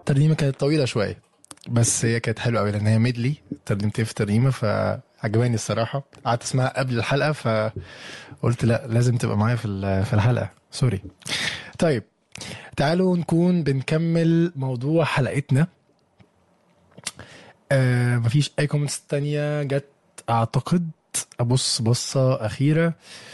الترنيمه كانت طويله شويه بس هي كانت حلوه قوي لان هي ميدلي ترنيمتين في ترنيمه فعجباني الصراحه قعدت اسمعها قبل الحلقه فقلت لا لازم تبقى معايا في ال- في الحلقه سوري طيب تعالوا نكون بنكمل موضوع حلقتنا آه مفيش اي كومنتس تانية جت اعتقد ابص بصه اخيره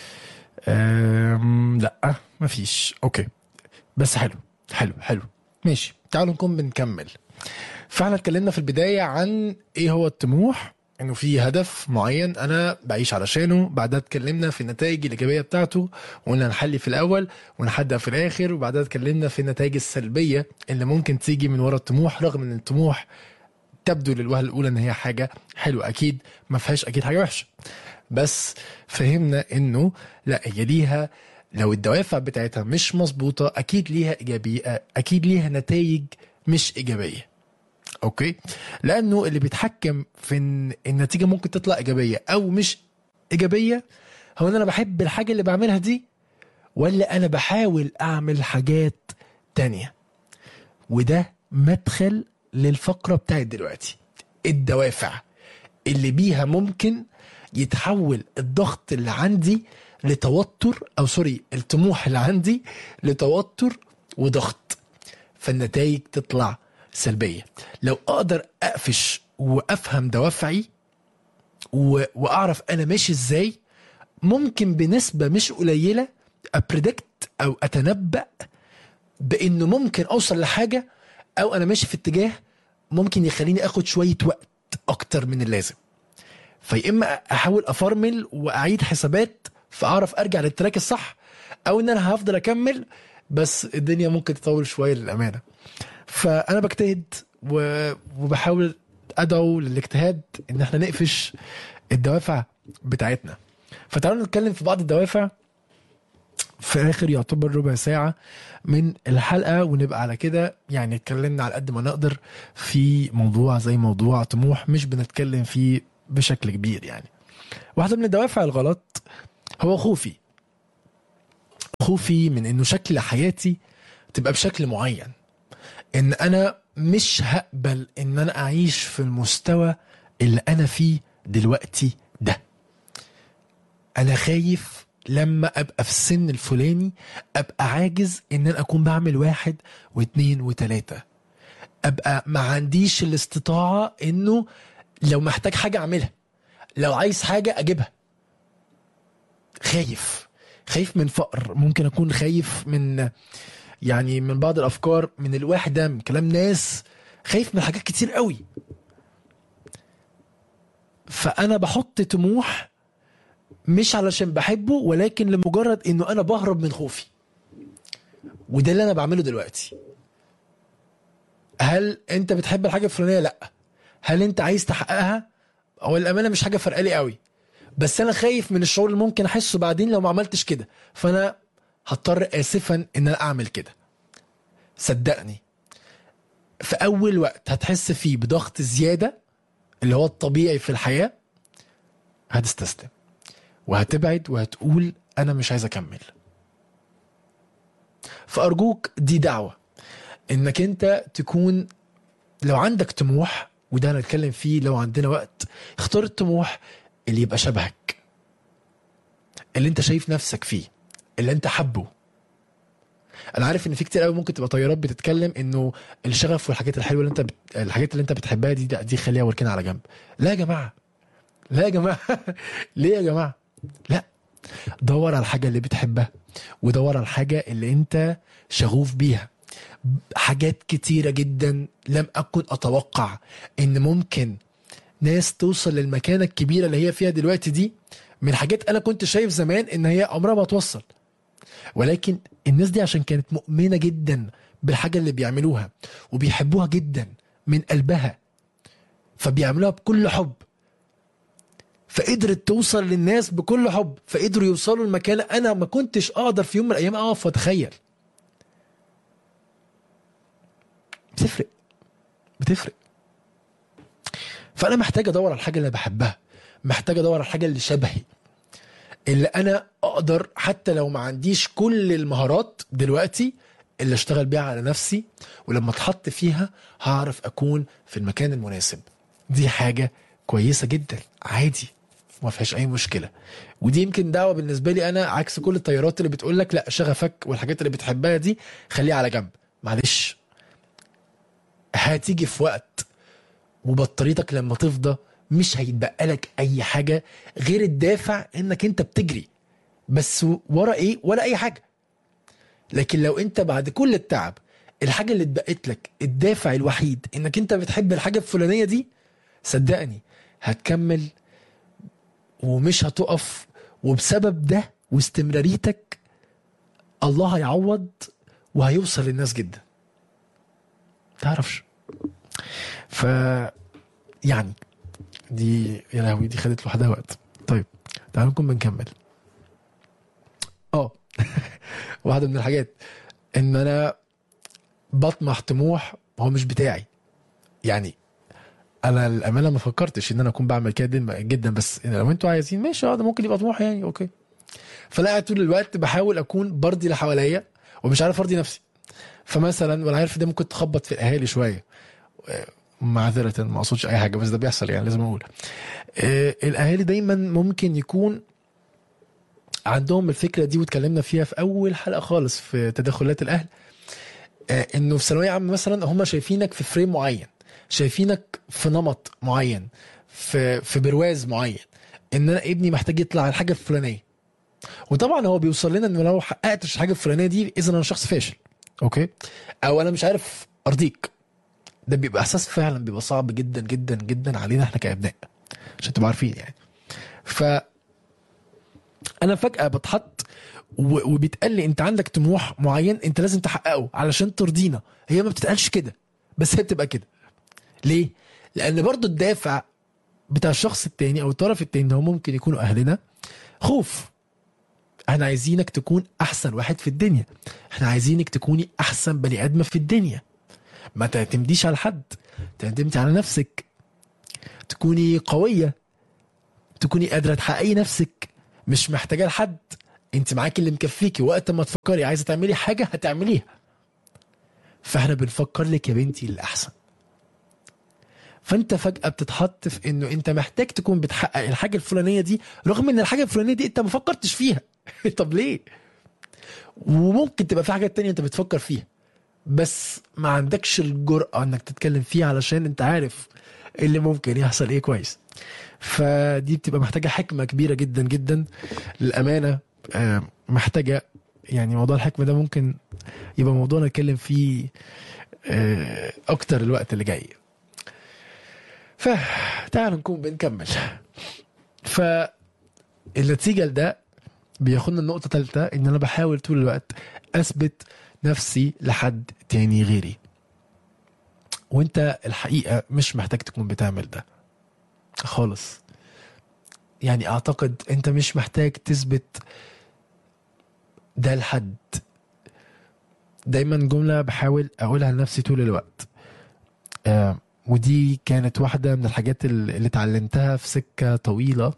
آم لا مفيش اوكي بس حلو حلو حلو ماشي تعالوا نكون بنكمل فاحنا اتكلمنا في البدايه عن ايه هو الطموح انه في هدف معين انا بعيش علشانه بعدها اتكلمنا في النتائج الايجابيه بتاعته وقلنا نحلي في الاول ونحدد في الاخر وبعدها اتكلمنا في النتائج السلبيه اللي ممكن تيجي من ورا الطموح رغم ان الطموح تبدو للوهله الاولى ان هي حاجه حلوه اكيد ما فيهاش اكيد حاجه وحشه بس فهمنا انه لا هي ليها لو الدوافع بتاعتها مش مظبوطه اكيد ليها ايجابيه اكيد ليها نتائج مش ايجابيه اوكي لانه اللي بيتحكم في ان النتيجه ممكن تطلع ايجابيه او مش ايجابيه هو ان انا بحب الحاجه اللي بعملها دي ولا انا بحاول اعمل حاجات تانية وده مدخل للفقره بتاعت دلوقتي الدوافع اللي بيها ممكن يتحول الضغط اللي عندي لتوتر او سوري الطموح اللي عندي لتوتر وضغط فالنتائج تطلع سلبيه لو اقدر اقفش وافهم دوافعي و... واعرف انا ماشي ازاي ممكن بنسبه مش قليله ابريدكت او اتنبأ بانه ممكن اوصل لحاجه او انا ماشي في اتجاه ممكن يخليني اخد شويه وقت اكتر من اللازم فيا اما احاول افرمل واعيد حسابات فاعرف ارجع للتراك الصح او ان انا هفضل اكمل بس الدنيا ممكن تطول شويه للامانه فانا بجتهد و- وبحاول ادعو للاجتهاد ان احنا نقفش الدوافع بتاعتنا فتعالوا نتكلم في بعض الدوافع في اخر يعتبر ربع ساعه من الحلقه ونبقى على كده يعني اتكلمنا على قد ما نقدر في موضوع زي موضوع طموح مش بنتكلم فيه بشكل كبير يعني واحده من الدوافع الغلط هو خوفي خوفي من انه شكل حياتي تبقى بشكل معين ان انا مش هقبل ان انا اعيش في المستوى اللي انا فيه دلوقتي ده انا خايف لما ابقى في السن الفلاني ابقى عاجز ان انا اكون بعمل واحد واثنين وثلاثة ابقى ما عنديش الاستطاعة انه لو محتاج حاجة اعملها لو عايز حاجة اجيبها خايف خايف من فقر ممكن اكون خايف من يعني من بعض الافكار من الوحده من كلام ناس خايف من حاجات كتير قوي فانا بحط طموح مش علشان بحبه ولكن لمجرد انه انا بهرب من خوفي وده اللي انا بعمله دلوقتي هل انت بتحب الحاجه الفلانيه لا هل انت عايز تحققها هو الامانه مش حاجه فرقالي قوي بس انا خايف من الشعور اللي ممكن احسه بعدين لو ما عملتش كده فانا هضطر اسفا ان انا اعمل كده صدقني في اول وقت هتحس فيه بضغط زياده اللي هو الطبيعي في الحياه هتستسلم وهتبعد وهتقول انا مش عايز اكمل فارجوك دي دعوه انك انت تكون لو عندك طموح وده هنتكلم فيه لو عندنا وقت اختار الطموح اللي يبقى شبهك اللي انت شايف نفسك فيه اللي انت حبه انا عارف ان في كتير قوي ممكن تبقى طيارات بتتكلم انه الشغف والحاجات الحلوه اللي انت بت... الحاجات اللي انت بتحبها دي دي خليها وركنها على جنب لا يا جماعه لا يا جماعه ليه يا جماعه لا دور على الحاجه اللي بتحبها ودور على الحاجه اللي انت شغوف بيها حاجات كتيره جدا لم اكن اتوقع ان ممكن ناس توصل للمكانه الكبيره اللي هي فيها دلوقتي دي من حاجات انا كنت شايف زمان ان هي عمرها ما توصل ولكن الناس دي عشان كانت مؤمنه جدا بالحاجه اللي بيعملوها وبيحبوها جدا من قلبها فبيعملوها بكل حب فقدرت توصل للناس بكل حب فقدروا يوصلوا لمكانه انا ما كنتش اقدر في يوم من الايام اقف واتخيل بتفرق بتفرق فانا محتاج ادور على الحاجه اللي بحبها محتاج ادور على الحاجه اللي شبهي اللي انا اقدر حتى لو ما عنديش كل المهارات دلوقتي اللي اشتغل بيها على نفسي ولما اتحط فيها هعرف اكون في المكان المناسب دي حاجه كويسه جدا عادي ما فيهاش اي مشكله ودي يمكن دعوه بالنسبه لي انا عكس كل التيارات اللي بتقول لك لا شغفك والحاجات اللي بتحبها دي خليها على جنب معلش هتيجي في وقت وبطاريتك لما تفضى مش هيتبقى لك اي حاجه غير الدافع انك انت بتجري بس ورا ايه ولا اي حاجه لكن لو انت بعد كل التعب الحاجه اللي اتبقت لك الدافع الوحيد انك انت بتحب الحاجه الفلانيه دي صدقني هتكمل ومش هتقف وبسبب ده واستمراريتك الله هيعوض وهيوصل للناس جدا تعرفش ف يعني دي يا لهوي دي خدت لوحدها وقت طيب تعالوا نكون بنكمل اه واحده من الحاجات ان انا بطمح طموح هو مش بتاعي يعني انا الامانه ما فكرتش ان انا اكون بعمل كده جدا بس لو انتوا عايزين ماشي اه ده ممكن يبقى طموح يعني اوكي فلا قاعد طول الوقت بحاول اكون برضي اللي حواليا ومش عارف ارضي نفسي فمثلا وانا عارف ده ممكن تخبط في الاهالي شويه معذرة ما اقصدش اي حاجه بس ده بيحصل يعني لازم اقول آه، الاهالي دايما ممكن يكون عندهم الفكره دي واتكلمنا فيها في اول حلقه خالص في تدخلات الاهل آه، انه في ثانويه عامه مثلا هم شايفينك في فريم معين شايفينك في نمط معين في في برواز معين ان انا ابني محتاج يطلع على الحاجه الفلانيه وطبعا هو بيوصل لنا انه لو حققتش الحاجه الفلانيه دي اذا انا شخص فاشل اوكي او انا مش عارف ارضيك ده بيبقى احساس فعلا بيبقى صعب جدا جدا جدا علينا احنا كابناء عشان تبقوا عارفين يعني ف انا فجاه بتحط و- وبيتقال لي انت عندك طموح معين انت لازم تحققه علشان ترضينا هي ما بتتقالش كده بس هي بتبقى كده ليه لان برضو الدافع بتاع الشخص التاني او الطرف التاني ده هو ممكن يكونوا اهلنا خوف احنا عايزينك تكون احسن واحد في الدنيا احنا عايزينك تكوني احسن بني ادمه في الدنيا ما تعتمديش على حد تعتمدي على نفسك تكوني قويه تكوني قادره تحققي نفسك مش محتاجه لحد انت معاكي اللي مكفيكي وقت ما تفكري عايزه تعملي حاجه هتعمليها فاحنا بنفكر لك يا بنتي الاحسن فانت فجاه بتتحط في انه انت محتاج تكون بتحقق الحاجه الفلانيه دي رغم ان الحاجه الفلانيه دي انت ما فكرتش فيها طب ليه وممكن تبقى في حاجات تانية انت بتفكر فيها بس ما عندكش الجرأة انك تتكلم فيها علشان انت عارف اللي ممكن يحصل ايه كويس فدي بتبقى محتاجة حكمة كبيرة جدا جدا للأمانة آه، محتاجة يعني موضوع الحكمة ده ممكن يبقى موضوع نتكلم فيه آه، أكتر الوقت اللي جاي فتعالوا نكون بنكمل فالنتيجة لده بياخدنا النقطة تالتة إن أنا بحاول طول الوقت أثبت نفسي لحد تاني غيري وانت الحقيقة مش محتاج تكون بتعمل ده خالص يعني اعتقد انت مش محتاج تثبت ده لحد دايما جملة بحاول اقولها لنفسي طول الوقت آه ودي كانت واحدة من الحاجات اللي اللي اتعلمتها في سكة طويلة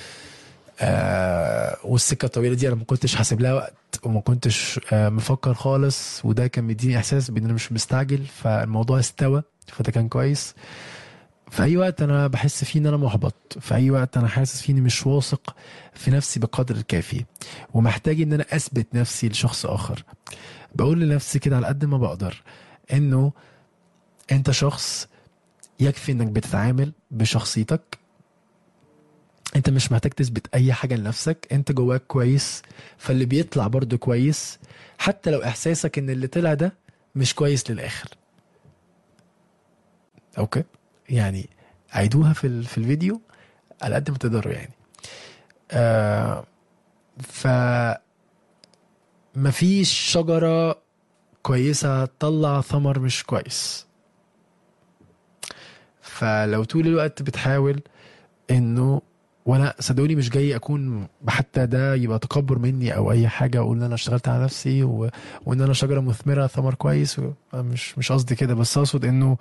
آه والسكة الطويلة دي انا ما كنتش حاسب لها وقت وما كنتش آه مفكر خالص وده كان مديني احساس بان انا مش مستعجل فالموضوع استوى فده كان كويس في اي وقت انا بحس فيه ان انا محبط في اي وقت انا حاسس فيه اني مش واثق في نفسي بقدر الكافي ومحتاج ان انا اثبت نفسي لشخص اخر بقول لنفسي كده على قد ما بقدر انه انت شخص يكفي انك بتتعامل بشخصيتك انت مش محتاج تثبت اي حاجه لنفسك انت جواك كويس فاللي بيطلع برضه كويس حتى لو احساسك ان اللي طلع ده مش كويس للاخر اوكي يعني عيدوها في ال- في الفيديو على قد ما تقدروا يعني آه ف مفيش شجرة كويسة تطلع ثمر مش كويس فلو طول الوقت بتحاول انه وانا صدقوني مش جاي اكون حتى ده يبقى تكبر مني او اي حاجه اقول ان انا اشتغلت على نفسي و... وان انا شجره مثمره ثمر كويس و... مش مش قصدي كده بس اقصد انه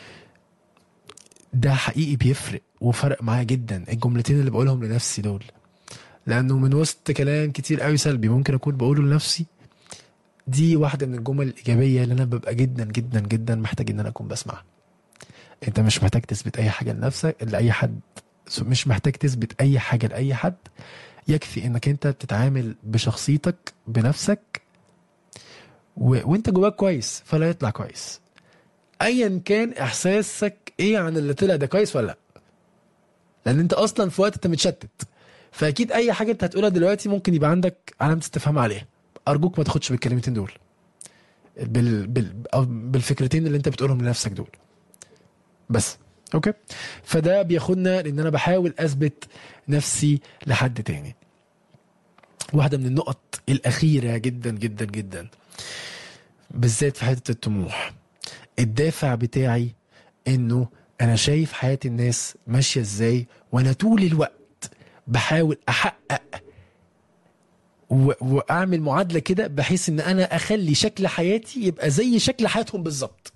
ده حقيقي بيفرق وفرق معايا جدا الجملتين اللي بقولهم لنفسي دول لانه من وسط كلام كتير قوي سلبي ممكن اكون بقوله لنفسي دي واحده من الجمل الايجابيه اللي انا ببقى جدا جدا جدا محتاج ان انا اكون بسمعها انت مش محتاج تثبت اي حاجه لنفسك لاي حد مش محتاج تثبت اي حاجه لاي حد يكفي انك انت بتتعامل بشخصيتك بنفسك و... وانت جواك كويس فلا يطلع كويس ايا كان احساسك ايه عن اللي طلع ده كويس ولا لا لان انت اصلا في وقت انت متشتت فاكيد اي حاجه انت هتقولها دلوقتي ممكن يبقى عندك علامه استفهام عليها ارجوك ما تاخدش بالكلمتين دول بال... بال... أو بالفكرتين اللي انت بتقولهم لنفسك دول بس اوكي فده بياخدنا لان انا بحاول اثبت نفسي لحد تاني واحده من النقط الاخيره جدا جدا جدا بالذات في حته الطموح الدافع بتاعي انه انا شايف حياه الناس ماشيه ازاي وانا طول الوقت بحاول احقق و- واعمل معادله كده بحيث ان انا اخلي شكل حياتي يبقى زي شكل حياتهم بالظبط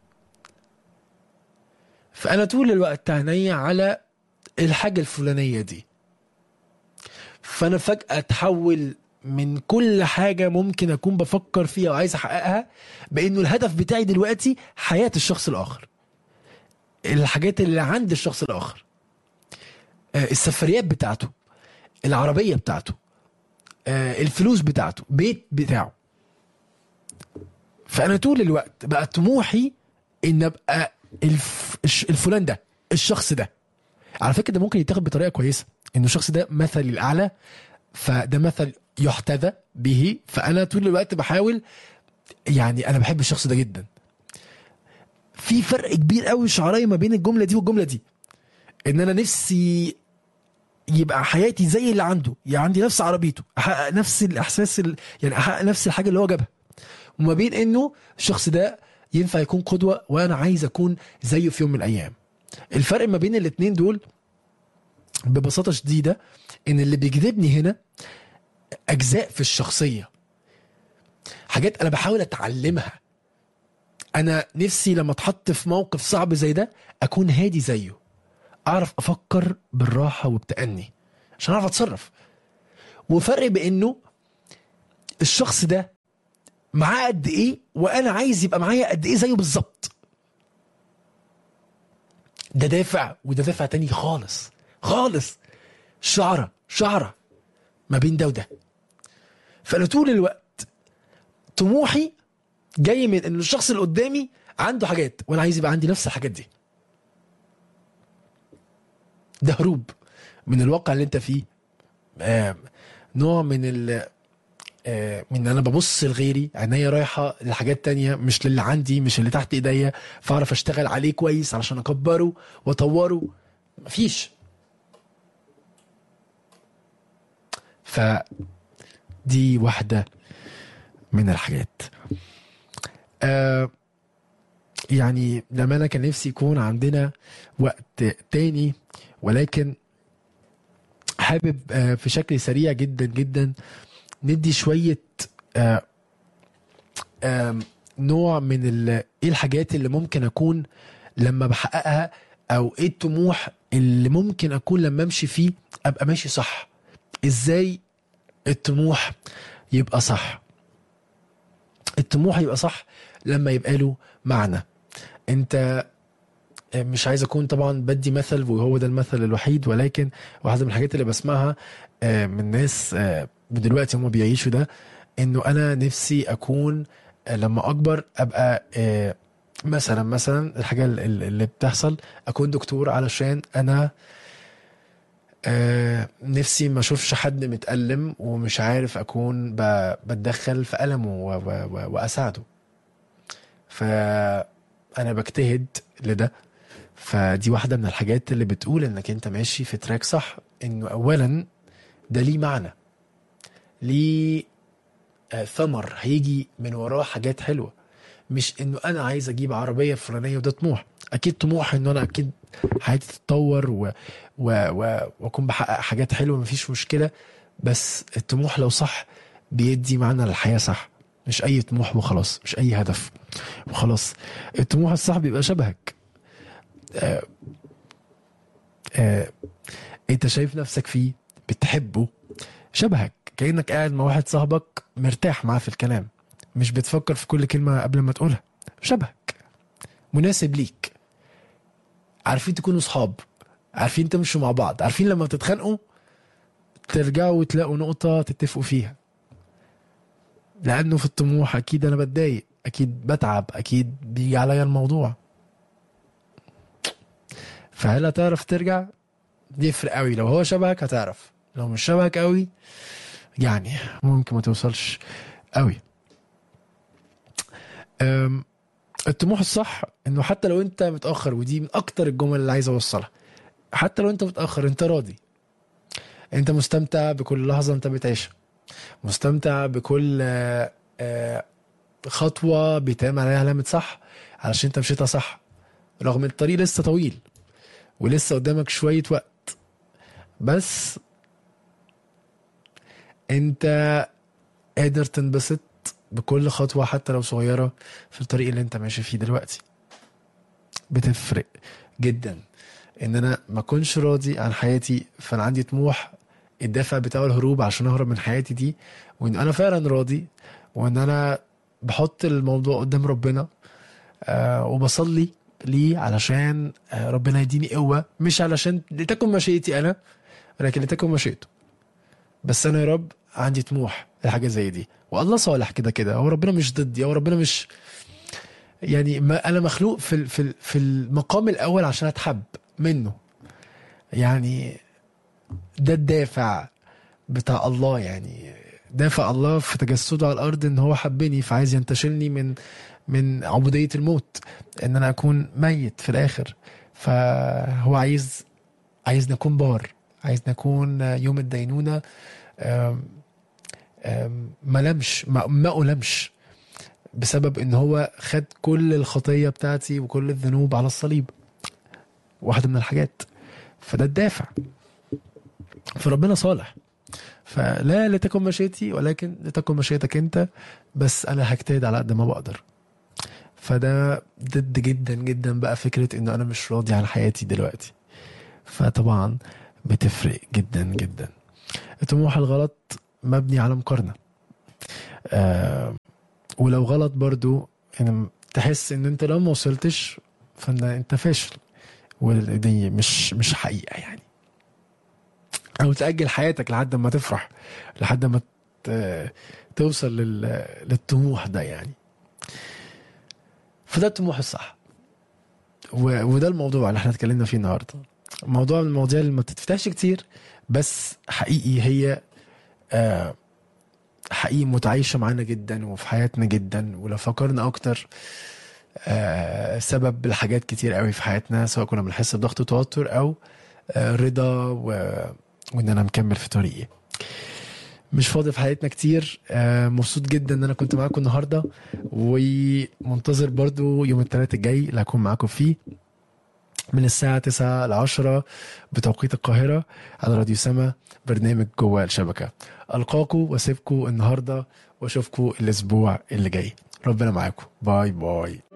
فانا طول الوقت عينيا على الحاجه الفلانيه دي فانا فجاه اتحول من كل حاجه ممكن اكون بفكر فيها وعايز احققها بانه الهدف بتاعي دلوقتي حياه الشخص الاخر الحاجات اللي عند الشخص الاخر آه، السفريات بتاعته العربيه بتاعته آه، الفلوس بتاعته بيت بتاعه فانا طول الوقت بقى طموحي ان ابقى الف... الش- الفلان ده الشخص ده على فكره ده ممكن يتاخد بطريقه كويسه انه الشخص ده مثلي الاعلى فده مثل يحتذى به فانا طول الوقت بحاول يعني انا بحب الشخص ده جدا في فرق كبير قوي شعراي ما بين الجمله دي والجمله دي ان انا نفسي يبقى حياتي زي اللي عنده يعني عندي نفس عربيته احقق نفس الاحساس ال... يعني احقق نفس الحاجه اللي هو جابها وما بين انه الشخص ده ينفع يكون قدوه وانا عايز اكون زيه في يوم من الايام الفرق ما بين الاتنين دول ببساطه شديده ان اللي بيجذبني هنا اجزاء في الشخصيه حاجات انا بحاول اتعلمها انا نفسي لما اتحط في موقف صعب زي ده اكون هادي زيه اعرف افكر بالراحه وبتأني عشان اعرف اتصرف وفرق بانه الشخص ده معاه قد ايه وانا عايز يبقى معايا قد ايه زيه بالظبط ده دافع وده دافع تاني خالص خالص شعره شعره ما بين ده وده فانا طول الوقت طموحي جاي من ان الشخص اللي قدامي عنده حاجات وانا عايز يبقى عندي نفس الحاجات دي ده هروب من الواقع اللي انت فيه آه نوع من ال آه من ان انا ببص لغيري عينيا رايحه لحاجات تانية مش للي عندي مش اللي تحت ايديا فاعرف اشتغل عليه كويس علشان اكبره واطوره مفيش فدي واحده من الحاجات آه يعني لما انا كان نفسي يكون عندنا وقت تاني ولكن حابب آه، في شكل سريع جدا جدا ندي شوية آه، آم، نوع من ال- ايه الحاجات اللي ممكن اكون لما بحققها او ايه الطموح اللي ممكن اكون لما امشي فيه ابقى ماشي صح ازاي الطموح يبقى صح الطموح يبقى صح لما يبقى له معنى انت مش عايز اكون طبعا بدي مثل وهو ده المثل الوحيد ولكن واحده من الحاجات اللي بسمعها آه، من ناس آه، دلوقتي هم بيعيشوا ده انه انا نفسي اكون آه، لما اكبر ابقى آه، مثلا مثلا الحاجه ال- ال- اللي بتحصل اكون دكتور علشان انا آه، نفسي ما اشوفش حد متألم ومش عارف اكون ب- بتدخل في ألمه و- و- و- واساعده فانا بجتهد لده فدي واحدة من الحاجات اللي بتقول انك انت ماشي في تراك صح انه اولا ده ليه معنى ليه آه، ثمر هيجي من وراه حاجات حلوة مش انه انا عايز اجيب عربية فلانية وده طموح اكيد طموح انه انا اكيد حياتي تتطور و... و... و... واكون بحقق حاجات حلوة مفيش مشكلة بس الطموح لو صح بيدي معنى للحياة صح مش اي طموح وخلاص مش اي هدف وخلاص الطموح الصح بيبقى شبهك آه آه انت شايف نفسك فيه بتحبه شبهك كانك قاعد مع واحد صاحبك مرتاح معاه في الكلام مش بتفكر في كل كلمة قبل ما تقولها شبهك مناسب ليك عارفين تكونوا صحاب عارفين تمشوا مع بعض عارفين لما تتخانقوا ترجعوا وتلاقوا نقطة تتفقوا فيها لأنه في الطموح أكيد أنا بتضايق أكيد بتعب أكيد بيجي عليا الموضوع فهل هتعرف ترجع دي يفرق قوي لو هو شبهك هتعرف لو مش شبهك قوي يعني ممكن ما توصلش قوي أم، الطموح الصح انه حتى لو انت متاخر ودي من اكتر الجمل اللي عايز اوصلها حتى لو انت متاخر انت راضي انت مستمتع بكل لحظه انت بتعيشها مستمتع بكل آه، آه، خطوه بيتعمل عليها علامه صح علشان انت مشيتها صح رغم الطريق لسه طويل ولسه قدامك شويه وقت بس انت قادر تنبسط بكل خطوة حتى لو صغيرة في الطريق اللي انت ماشي فيه دلوقتي بتفرق جدا ان انا ما اكونش راضي عن حياتي فانا عندي طموح الدافع بتاعه الهروب عشان اهرب من حياتي دي وان انا فعلا راضي وان انا بحط الموضوع قدام ربنا آه وبصلي ليه علشان آه ربنا يديني قوة مش علشان لتكن مشيئتي انا ولكن لتكن مشيئته بس انا يا رب عندي طموح لحاجه زي دي والله صالح كده كده هو ربنا مش ضدي هو ربنا مش يعني ما انا مخلوق في ال- في ال- في المقام الاول عشان اتحب منه يعني ده الدافع بتاع الله يعني دافع الله في تجسده على الارض ان هو حبني فعايز ينتشلني من من عبوديه الموت ان انا اكون ميت في الاخر فهو عايز عايزني اكون بار عايزني اكون يوم الدينونه آم، آم، ما لمش ما, ما ألمش بسبب ان هو خد كل الخطيه بتاعتي وكل الذنوب على الصليب واحده من الحاجات فده الدافع فربنا صالح فلا لتكن مشيتي ولكن لتكن مشيتك انت بس انا هجتهد على قد ما بقدر فده ضد جدا جدا بقى فكره ان انا مش راضي عن حياتي دلوقتي فطبعا بتفرق جدا جدا الطموح الغلط مبني على مقارنة آه ولو غلط برضو يعني تحس ان انت لو ما وصلتش فان انت فاشل ودي مش مش حقيقة يعني او تأجل حياتك لحد ما تفرح لحد ما ت- توصل لل- للطموح ده يعني فده الطموح الصح و- وده الموضوع اللي احنا اتكلمنا فيه النهارده موضوع من المواضيع اللي ما بتتفتحش كتير بس حقيقي هي آه، حقيقي متعايشة معانا جدا وفي حياتنا جدا ولو فكرنا أكتر آه، سبب لحاجات كتير قوي في حياتنا سواء كنا بنحس بضغط وتوتر أو آه، رضا و... وإن أنا مكمل في طريقي مش فاضي في حياتنا كتير آه، مبسوط جدا ان انا كنت معاكم النهارده ومنتظر برضو يوم الثلاث الجاي اللي هكون معاكم فيه من الساعة 9 ل 10 بتوقيت القاهرة على راديو سما برنامج جوه الشبكة ألقاكم واسيبكم النهاردة واشوفكم الأسبوع اللي جاي ربنا معاكم باي باي